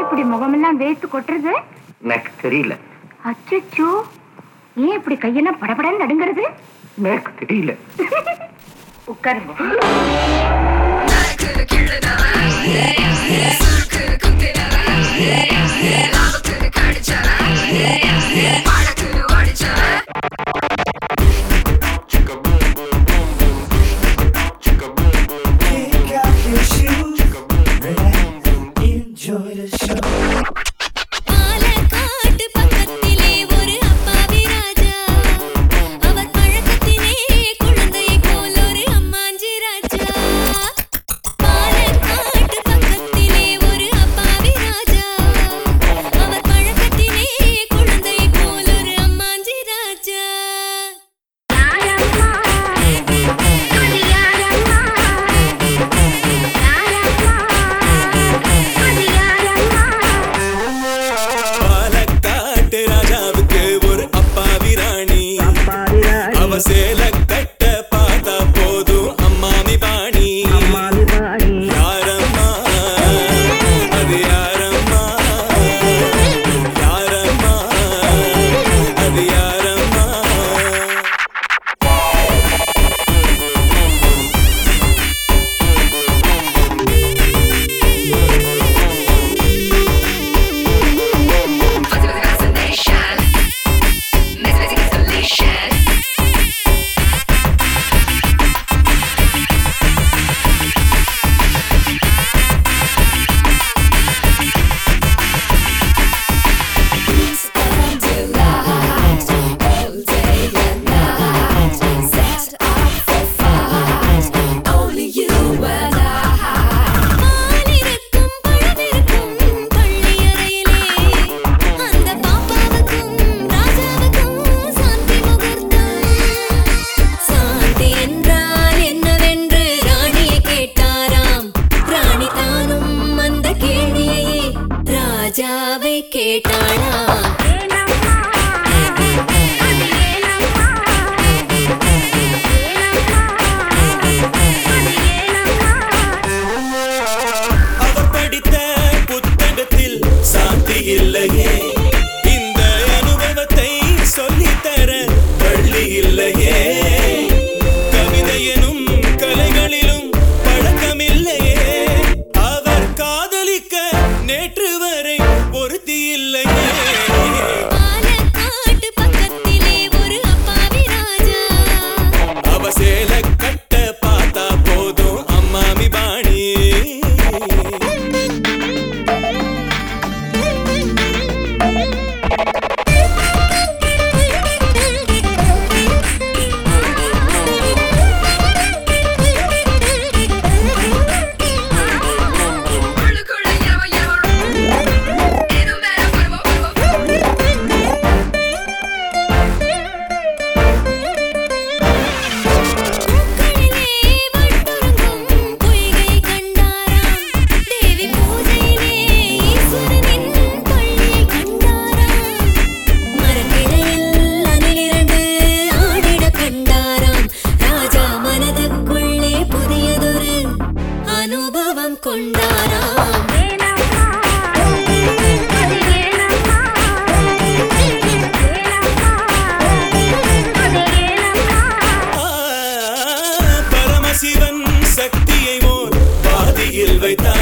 இப்படி முகமெல்லாம் வேத்து கொட்டுறது எனக்கு தெரியல அச்சச்சோ ஏன் இப்படி கையெல்லாம் படபடன்னு நடுங்கிறது எனக்கு தெரியல உட்காருங்க Kick out your shoes, relax, enjoy the show. பாலக்காட்டு பக்கத்திலே ஒரு அப்பாவி ராஜா அவர் பழக்கத்திலே குழந்தையை போல் ஒரு அம்மாஞ்சி ராஜா பாலக்காட்டு பக்கத்திலே ஒரு அப்பாவி ராஜா அவர் பழக்கத்திலே குழந்தையை போல் ஒரு அம்மாஞ்சி ராஜா பாலக்காட்டு ராஜாவுக்கு ஒரு அப்பாவி ராணி அவ சேல கட்ட பார்த்தா போதும் அம்மாமி பாணி யாரம்மா அது யாரம்மா யாரம்மா அது யாரம்மா பாலிருக்கும் பழமிருக்கும் பள்ளியறையிலே அந்த பாப்பாவுக்கும் ராஜாவுக்கும் சாந்தி முகூர்த்தம் சாந்தி என்றால் என்னவென்று ராணியை கேட்டாராம் ராணி தானும் அந்த கேள்வியையே ராஜாவை கேட்டாளாம் அவர் படித்த புத்தகத்தில் சாந்தி இல்லையே இந்த அனுபவத்தை சொல்லித்தர பள்ளி இல்லையே கவிதை எனும் கலைகளிலும் பழக்கமில்லையே அவர் காதலிக்க நேற்று வரை ஒருத்தி இல்லையே பாலக்காட்டு பக்கத்திலே ஒரு அப்பாவி ராஜா அவ சேல கட்ட பார்த்தா போதும் அம்மாமி பாணி பூக்களிலே வண்டுறங்கும் பொய்கை கண்டாராம் தேவி பூஜையிலே ஈஸ்வரனின் பள்ளியை கண்டாராம் மரக்கிளையில் அணிலிரண்டு ஆடிட கண்டாராம் ராஜா மனதுக்குள்ளே புதியதொரு அனுபவம் கொண்டாராம் ஆ, பரமசிவன் சக்தியை ஓர் பாதியில் வைத்தார்